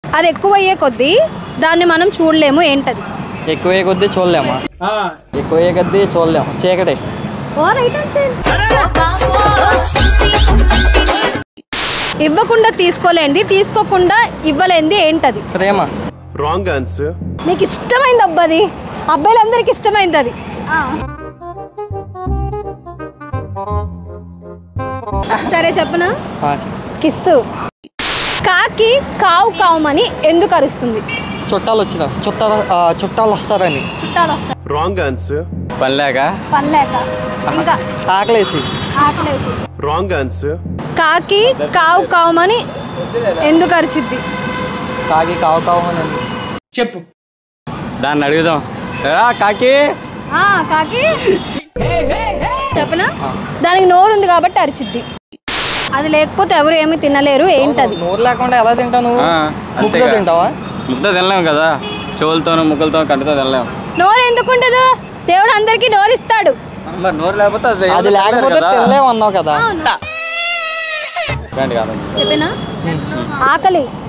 అది ఎక్కువ అయ్యే కొద్దీ దాన్ని మనం చూడలేము ఏంటది ఎక్కువ కొద్దీ చూడలేమా ఎక్కువ కొద్దీ చూడలేము చీకటి ఇవ్వకుండా తీసుకోలేంది తీసుకోకుండా ఇవ్వలేంది ఏంటది ప్రేమ రాంగ్ ఆన్సర్ మీకు ఇష్టమైంది అబ్బది అబ్బాయిలందరికి ఇష్టమైంది అది సరే చెప్పనా ఆ, చెప్పు. కిస్సు కాకి కావు కావుమని ఎందుకు అరుస్తుంది చుట్టాలు వచ్చిన చుట్టాలు ఆ, చుట్టాలు వస్తారని చుట్టాలు వస్తారు రాంగ్ ఆన్సర్ పనిలేక పనిలేక ఇంకా ఆకలేసి ఆకలేసి రాంగ్ ఆన్సర్ కాకి కావు కావుమని ఎందుకు అరిచిద్ది కాకి కావు కావు అని అంది. దాన్ని అడుగుదాం ఏరా కాకి ఆ, కాకి చెప్పనా దానికి నోరు ఉంది కాబట్టి అరిచిద్ది అది లేకపోతే ఎవరు ఏమీ తినలేరు ఏంటది నోరు లేకుండా ఎలా తింటావు నువ్వు ఆ, ముక్కుతో అంతేగా. తింటావా ముద్ద తినలేము కదా చెవులతోనూ ముక్కలతో కంటితో తినలేము నోరు ఎందుకు ఉండదు దేవుడు అందరికీ నోరు ఇస్తాడు మరి నోరు లేకపోతే అది అది ఏదో తినలేరు లేకపోతే కదా. తినలేము అన్నావు కదా రండి కాదండి చెప్పినా ఆకలి